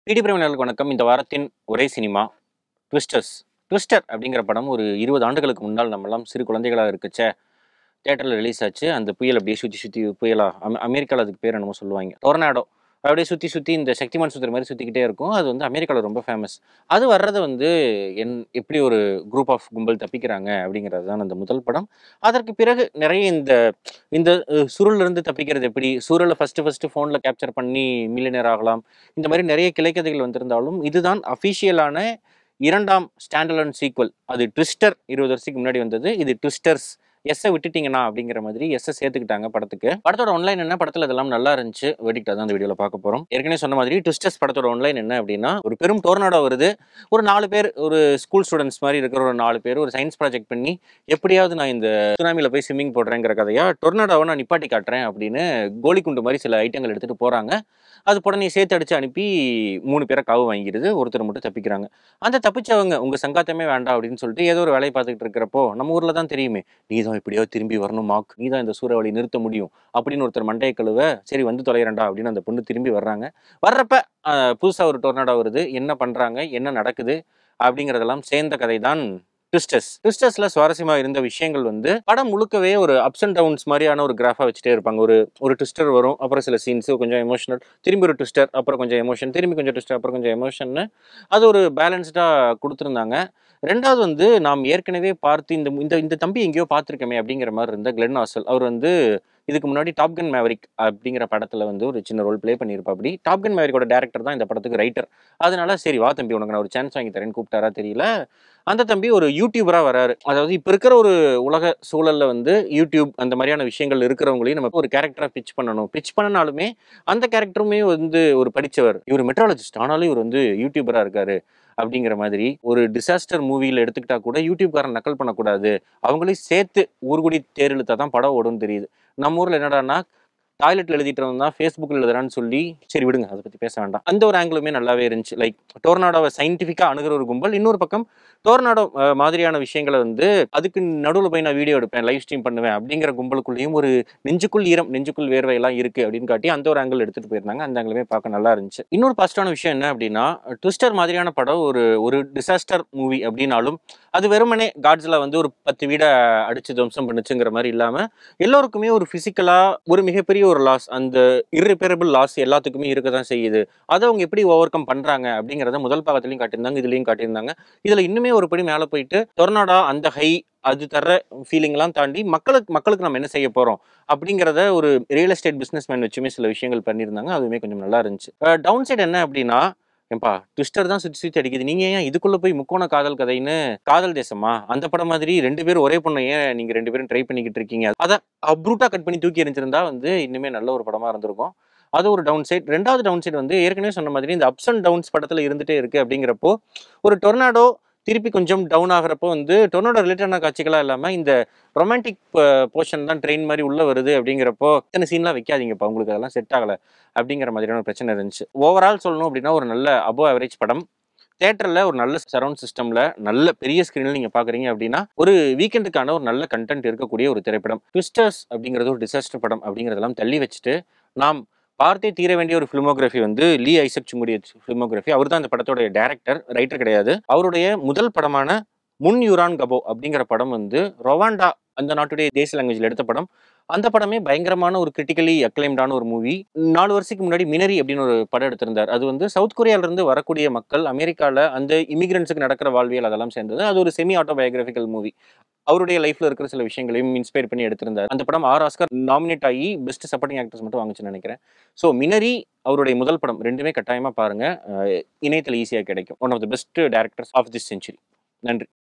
பிடி பிரமிழர்களுக்கு வணக்கம் இந்த வாரத்தின் ஒரே சினிமா ட்விஸ்டர்ஸ் ட்விஸ்டர் அப்படிங்கிற படம் ஒரு இருபது ஆண்டுகளுக்கு முன்னால் நம்மலாம் சிறு குழந்தைகளாக இருக்கச்ச தேட்டரில் ரிலீஸ் ஆச்சு அந்த புயல் அப்படியே சுற்றி சுற்றி புயலா அமெ அமெரிக்காவில் அதுக்கு பேர் என்னமோ சொல்லுவாங்க டொர்னாடோ அப்படியே சுற்றி சுற்றி இந்த சக்திமான் சுற்றுற மாதிரி சுற்றிக்கிட்டே இருக்கும் அது வந்து அமெரிக்காவில் ரொம்ப ஃபேமஸ் அது வர்றதை வந்து என் எப்படி ஒரு குரூப் ஆஃப் கும்பல் தப்பிக்கிறாங்க அப்படிங்கிறது தான் அந்த முதல் படம் அதற்கு பிறகு நிறைய இந்த இந்த அஹ், சுருள்ல இருந்து தப்பிக்கிறது எப்படி சூழலை ஃபஸ்ட்டு ஃபஸ்ட்டு ஃபோனில் கேப்சர் பண்ணி மில்லியனர் ஆகலாம் இந்த மாதிரி நிறைய கிளைக்கதைகள் வந்திருந்தாலும் இதுதான் அஃபிஷியலான இரண்டாம் ஸ்டாண்டலன் சீக்வல் அது ட்விஸ்டர் இருபது வருஷத்துக்கு முன்னாடி வந்தது இது ட்விஸ்டர்ஸ் எஸ்ஸை விட்டுட்டீங்கண்ணா அப்படிங்கிற மாதிரி எஸ்ஸை சேர்த்துக்கிட்டாங்க படத்துக்கு படத்தோட ஒன்லைன் என்ன படத்தில் இதெல்லாம் நல்லா இருந்துச்சு வெடிக்டா தான் அந்த வீடியோவில் பார்க்க போகிறோம் ஏற்கனவே சொன்ன மாதிரி ட்விஸ்டர்ஸ் படத்தோட ஒன்லைன் என்ன அப்படின்னா ஒரு பெரும் டோர்னாடோ வருது ஒரு நாலு பேர் ஒரு ஸ்கூல் ஸ்டூடெண்ட்ஸ் மாதிரி இருக்கிற ஒரு நாலு பேர் ஒரு சயின்ஸ் ப்ராஜெக்ட் பண்ணி எப்படியாவது நான் இந்த சுனாமியில் போய் ஸ்விம்மிங் போடுறேங்கிற கதையா டொர்னாடோவை நான் நிப்பாட்டி காட்டுறேன் அப்படின்னு கோலிக்குண்டு மாதிரி சில ஐட்டங்கள் எடுத்துகிட்டு போகிறாங்க அது உடனே சேர்த்து அடிச்சு அனுப்பி மூணு பேரை காவு வாங்கிடுது ஒருத்தர் மட்டும் தப்பிக்கிறாங்க அந்த தப்பிச்சவங்க உங்க சங்காத்தமே வேண்டாம் அப்படின்னு சொல்லிட்டு ஏதோ ஒரு வேலையை பார்த்துக்கிட்டு இருக்கிறப்போ நம்ம ஊர்ல தான் தெரியுமே நீ தான் எப்படியோ திரும்பி வரணும் மாக் நீ தான் இந்த சூறாவளி நிறுத்த முடியும் அப்படின்னு ஒருத்தர் மண்டையை கழுவ சரி வந்து தொலைகிறண்டா அப்படின்னு அந்த பொண்ணு திரும்பி வர்றாங்க வர்றப்ப ஆஹ், புதுசா ஒரு டொர்னாடோ வருது என்ன பண்றாங்க என்ன நடக்குது அப்படிங்கிறதெல்லாம் சேர்ந்த கதை தான் ட்விஸ்டர்ஸ் ட்விஸ்டர்ஸ்ல சுவாரஸ்யமா இருந்த விஷயங்கள் வந்து படம் முழுக்கவே ஒரு அப்ஸ் அண்ட் டவுன்ஸ் மாதிரியான ஒரு கிராஃபா வச்சுட்டே இருப்பாங்க ஒரு ஒரு ட்விஸ்டர் வரும் அப்புறம் சில சீன்ஸ் கொஞ்சம் எமோஷனல் திரும்பி ஒரு ட்விஸ்டர் அப்புறம் கொஞ்சம் எமோஷன் திரும்பி கொஞ்சம் ட்விஸ்டர் அப்புறம் கொஞ்சம் எமோஷன்னு அது ஒரு பேலன்ஸ்டாக கொடுத்துருந்தாங்க ரெண்டாவது வந்து நாம் ஏற்கனவே பார்த்து இந்த இந்த இந்த தம்பி எங்கேயோ பார்த்துருக்கமே அப்படிங்கிற மாதிரி இருந்த கிளென் ஆசல் அவர் வந்து இதுக்கு முன்னாடி டாப்கன் மேவரிக் அப்படிங்கிற படத்தில் வந்து ஒரு சின்ன ரோல் ப்ளே பண்ணியிருப்பா அப்படி டாப்கன் மேவரிக்கோட டேரக்டர் தான் இந்த படத்துக்கு ரைட்டர் அதனால சரி வா தம்பி உனக்கு நான் ஒரு சான்ஸ் வாங்கி தரேன்னு கூப்பிட்டாரா தெரியல அந்த தம்பி ஒரு யூடியூபராக வராரு அதாவது இப்போ இருக்கிற ஒரு உலக சூழல்ல வந்து யூடியூப் அந்த மாதிரியான விஷயங்கள் இருக்கிறவங்களையும் நம்ம ஒரு கேரக்டராக பிச் பண்ணணும் பிச் பண்ணனாலுமே அந்த கேரக்டருமே வந்து ஒரு படித்தவர் இவர் மெட்ராலஜிஸ்ட் ஆனாலும் இவர் வந்து யூடியூபராக இருக்காரு அப்படிங்கிற மாதிரி ஒரு டிசாஸ்டர் மூவியில் எடுத்துக்கிட்டா கூட யூடியூப்காரன் நக்கல் பண்ணக்கூடாது அவங்களையும் சேர்த்து ஊர்குடி தேர் இழுத்தா தான் படம் ஓடும்னு தெரியுது நம்ம ஊரில் என்னடான்னா டாய்லெட்டில் எழுதிட்டு இருந்தால் ஃபேஸ்புக்கில் எழுதுறான்னு சொல்லி சரி விடுங்க அதை பற்றி பேச வேண்டாம் அந்த ஒரு ஆங்கிளுமே நல்லாவே இருந்துச்சு லைக் டோர்னாடோவை சயின்டிஃபிக்காக அணுகிற ஒரு கும்பல் இன்னொரு பக்கம் டோர்னாடோ அஹ், மாதிரியான விஷயங்களை வந்து அதுக்கு நடுவில் போய் நான் வீடியோ எடுப்பேன் லைவ் ஸ்ட்ரீம் பண்ணுவேன் அப்படிங்கிற கும்பலுக்குள்ளேயும் ஒரு நெஞ்சுக்குள் ஈரம் நெஞ்சுக்குள் வேர்வை எல்லாம் இருக்கு அப்படின்னு காட்டி அந்த ஒரு ஆங்கிள் எடுத்துட்டு போயிருந்தாங்க அந்த ஆங்கிளுமே பார்க்க நல்லா இருந்துச்சு இன்னொரு பாசிட்டிவான விஷயம் என்ன அப்படின்னா ட்விஸ்டர் மாதிரியான படம் ஒரு ஒரு டிசாஸ்டர் மூவி அப்படின்னாலும் அது வெறுமனே காட்ஸ்ல வந்து ஒரு பத்து வீடை அடிச்சு துவம்சம் பண்ணுச்சுங்கிற மாதிரி இல்லாம எல்லோருக்குமே ஒரு பிசிக்கலா ஒரு மிகப்பெரிய ஒரு லாஸ் அந்த irreparable லாஸ் எல்லாத்துக்குமே இருக்க தான் செய்யுது அதை அவங்க எப்படி ஓவர் கம் பண்றாங்க அப்படிங்கிறத முதல் பாகத்துலையும் காட்டியிருந்தாங்க இதுலயும் காட்டியிருந்தாங்க இதுல இன்னுமே ஒரு படி மேலே போயிட்டு டொர்னாடா அந்த ஹை அது தர்ற ஃபீலிங்லாம் தாண்டி மக்களுக்கு மக்களுக்கு நம்ம என்ன செய்ய போறோம் அப்படிங்கிறத ஒரு ரியல் எஸ்டேட் பிஸ்னஸ் மேன் வச்சுமே சில விஷயங்கள் பண்ணியிருந்தாங்க அதுவுமே கொஞ்சம் நல்லா இருந்துச்சு டவுன் சைடு என்ன அப்படின்னா ஏன்பா ட்விஸ்டர் தான் சுற்றி சுற்றி அடிக்குது நீங்க ஏன் இதுக்குள்ள போய் முக்கோண காதல் கதைன்னு காதல் தேசமா அந்த படம் மாதிரி ரெண்டு பேரும் ஒரே பொண்ணை ஏன் நீங்க ரெண்டு பேரும் ட்ரை பண்ணிக்கிட்டு இருக்கீங்க அதை அப்ரூட்டா கட் பண்ணி தூக்கி எரிஞ்சிருந்தா வந்து இன்னுமே நல்ல ஒரு படமா இருந்திருக்கும் அது ஒரு டவுன் சைட் ரெண்டாவது டவுன் சைடு வந்து ஏற்கனவே சொன்ன மாதிரி இந்த அப்ஸ் அண்ட் டவுன்ஸ் படத்துல இருந்துட்டே இருக்கு அப்படிங்கிறப்போ ஒரு டொர்னாடோ திருப்பி கொஞ்சம் டவுன் ஆகிறப்போ வந்து டொர்னாடோ ரிலேட்டடான காட்சிகளாக இல்லாமல் இந்த ரொமான்டிக் போர்ஷன் தான் ட்ரெயின் மாதிரி உள்ள வருது அப்படிங்கிறப்போ இத்தனை சீன்லாம் வைக்காதீங்கப்பா உங்களுக்கு அதெல்லாம் செட் ஆகலை அப்படிங்கிற மாதிரியான ஒரு பிரச்சனை இருந்துச்சு ஓவரால் சொல்லணும் அப்படின்னா ஒரு நல்ல அபோ ஆவரேஜ் படம் தேட்டரில் ஒரு நல்ல சரவுண்ட் சிஸ்டமில் நல்ல பெரிய ஸ்க்ரீனில் நீங்கள் பார்க்குறீங்க அப்படின்னா ஒரு வீக்கெண்டுக்கான ஒரு நல்ல கண்டென்ட் இருக்கக்கூடிய ஒரு திரைப்படம் ட்விஸ்டர்ஸ் அப்படிங்கிறது ஒரு டிசாஸ்டர் படம் அப்படிங்கிறதெல்லாம் தள்ளி வச்சுட்டு நாம் பார்த்தே தீர வேண்டிய ஒரு ஃபிலிமோகிராஃபி வந்து லீ ஐசக் சுங்குடைய ஃபிலிமோகிராஃபி அவர் தான் அந்த படத்தோட டேரக்டர் ரைட்டர் கிடையாது அவருடைய முதல் படமான முன் யூரான் கபோ அப்படிங்கிற படம் வந்து ரொவாண்டா அந்த நாட்டுடைய தேசிய லாங்குவேஜில் எடுத்த படம் அந்த படமே பயங்கரமான ஒரு கிரிட்டிக்கலி அக்ளைம்டான ஒரு மூவி நாலு வருஷத்துக்கு முன்னாடி மினரி அப்படின்னு ஒரு படம் எடுத்திருந்தார் அது வந்து சவுத் கொரியால இருந்து வரக்கூடிய மக்கள் அமெரிக்காவில் அந்த இமிகிரன்ஸுக்கு நடக்கிற வாழ்வியல் அதெல்லாம் சேர்ந்தது அது ஒரு செமி ஆட்டோபயோகிராஃபிக்கல் மூவி அவருடைய லைஃப்ல இருக்கிற சில விஷயங்களையும் இன்ஸ்பயர் பண்ணி எடுத்திருந்தார் அந்த படம் ஆர் ஆஸ்கர் நாமினேட் ஆகி பெஸ்ட் சப்போர்ட்டிங் ஆக்டர்ஸ் மட்டும் வாங்குச்சுன்னு நினைக்கிறேன் ஸோ மினரி அவருடைய முதல் படம் ரெண்டுமே கட்டாயமா பாருங்க அஹ் இணையத்தில் ஈஸியாக கிடைக்கும் one of the best directors of this century நன்றி